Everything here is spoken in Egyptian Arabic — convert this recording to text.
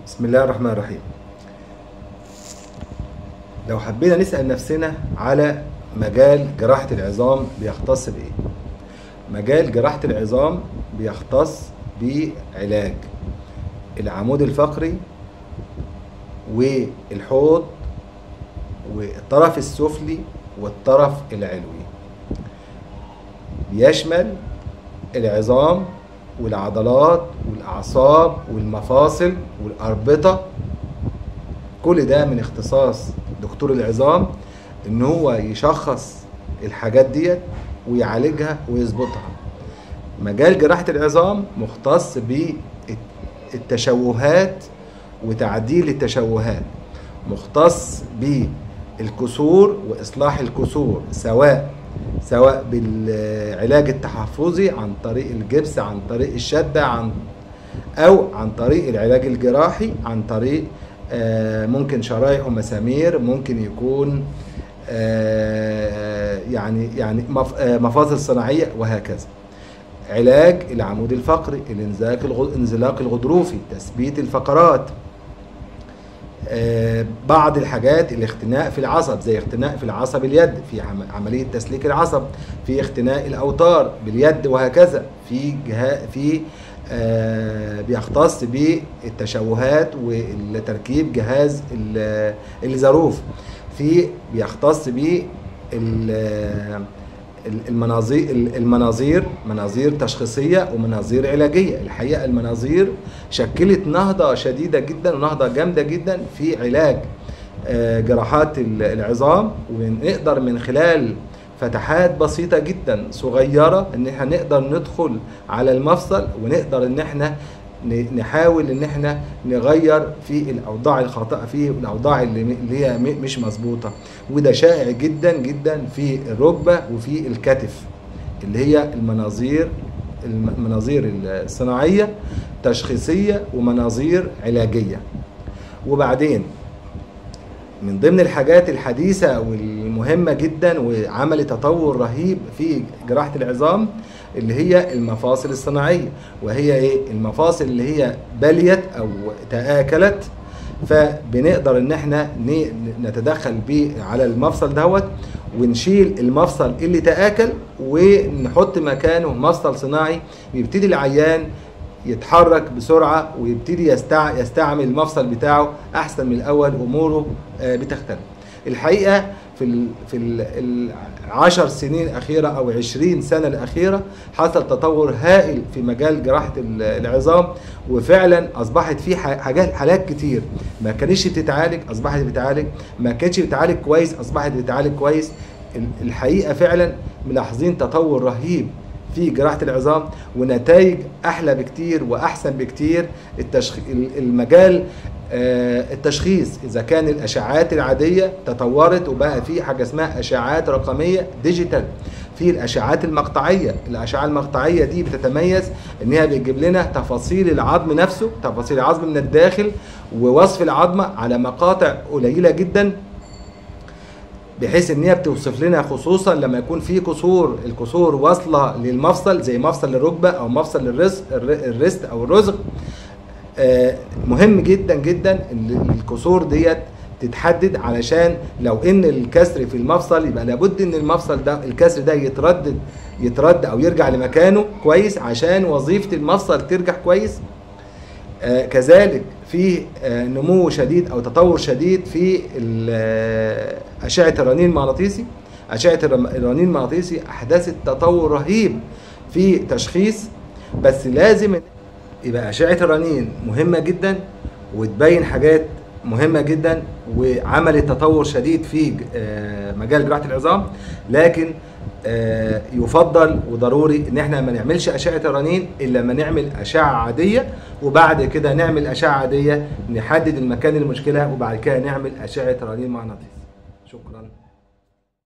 بسم الله الرحمن الرحيم لو حبينا نسأل نفسنا على مجال جراحة العظام بيختص بإيه؟ مجال جراحة العظام بيختص بعلاج العمود الفقري والحوض والطرف السفلي والطرف العلوي بيشمل العظام والعضلات والأعصاب والمفاصل والأربطة كل ده من اختصاص دكتور العظام ان هو يشخص الحاجات ديت ويعالجها ويظبطها مجال جراحة العظام مختص بالتشوهات وتعديل التشوهات مختص بالكسور واصلاح الكسور سواء سواء بالعلاج التحفظي عن طريق الجبس عن طريق الشده عن او عن طريق العلاج الجراحي عن طريق آه، ممكن شرايح ومسامير ممكن يكون آه، يعني يعني مف- آه، مفاصل صناعيه وهكذا علاج العمود الفقري الانزلاق الغ- الانزلاق الغضروفي تثبيت الفقرات آه، بعض الحاجات الاختناق في العصب زي اختناق في العصب اليد في عم- عمليه تسليك العصب في اختناق الاوتار باليد وهكذا في جهاز في آه، بيختص بالتشوهات وتركيب جهاز ال- الظروف في بيختص ب المناظير المناظير مناظير تشخيصيه ومناظير علاجيه الحقيقه المناظير شكلت نهضه شديده جدا ونهضه جامده جدا في علاج آه، جراحات ال- العظام ونقدر من خلال فتحات بسيطة جدا صغيرة ان احنا نقدر ندخل على المفصل ونقدر ان احنا ن- نحاول ان احنا نغير في الاوضاع الخاطئه في الاوضاع اللي اللي هي م- مش مظبوطه وده شائع جدا جدا في الركبه وفي الكتف اللي هي المناظير المناظير الصناعيه تشخيصيه ومناظير علاجيه وبعدين من ضمن الحاجات الحديثة والمهمة جدا وعمل تطور رهيب في جراحة العظام اللي هي المفاصل الصناعية وهي ايه المفاصل اللي هي بليت او تآكلت فبنقدر ان احنا ن- نتدخل بيه على المفصل دوت ونشيل المفصل اللي تآكل ونحط مكانه مفصل صناعي ويبتدي العيان يتحرك بسرعه ويبتدي يستع... يستعمل المفصل بتاعه احسن من الاول اموره آه، بتختلف الحقيقه في ال... في ال- العشر سنين الاخيره او عشرين سنه الاخيره حصل تطور هائل في مجال جراحه ال- العظام وفعلا اصبحت في ح- حاجات حالات كتير ما كانتش بتتعالج اصبحت بتتعالج ما كانتش بتتعالج كويس اصبحت بتتعالج كويس ال- الحقيقه فعلا ملاحظين تطور رهيب في جراحة العظام ونتائج أحلى بكتير وأحسن بكتير التشخ... المجال آه، التشخيص إذا كان الأشعات العادية تطورت وبقى في حاجة اسمها أشعات رقمية ديجيتال في الأشعات المقطعية الأشعة المقطعية دي بتتميز إنها بتجيب لنا تفاصيل العظم نفسه تفاصيل العظم من الداخل ووصف العظمة على مقاطع قليلة جدا بحيث ان هي بتوصف لنا خصوصا لما يكون في كسور الكسور واصله للمفصل زي مفصل الركبه او مفصل الرزق الريست او الرزق آه، مهم جدا جدا ان الكسور ديت تتحدد علشان لو ان الكسر في المفصل يبقى لابد ان المفصل ده الكسر ده يتردد يترد او يرجع لمكانه كويس عشان وظيفه المفصل ترجع كويس آه، كذلك في آه، نمو شديد او تطور شديد في ال- آه، اشعه الرنين المغناطيسي اشعه الرم- الرنين المغناطيسي احدثت تطور رهيب في تشخيص بس لازم يبقى اشعه الرنين مهمه جدا وتبين حاجات مهمه جدا وعملت تطور شديد في ج- آه، مجال جراحه العظام لكن آه، يفضل وضروري ان احنا ما نعملش اشعه الرنين الا لما نعمل اشعه عاديه وبعد كده نعمل اشعه عاديه نحدد المكان المشكله وبعد كده نعمل اشعه رنين مغناطيسي شكرا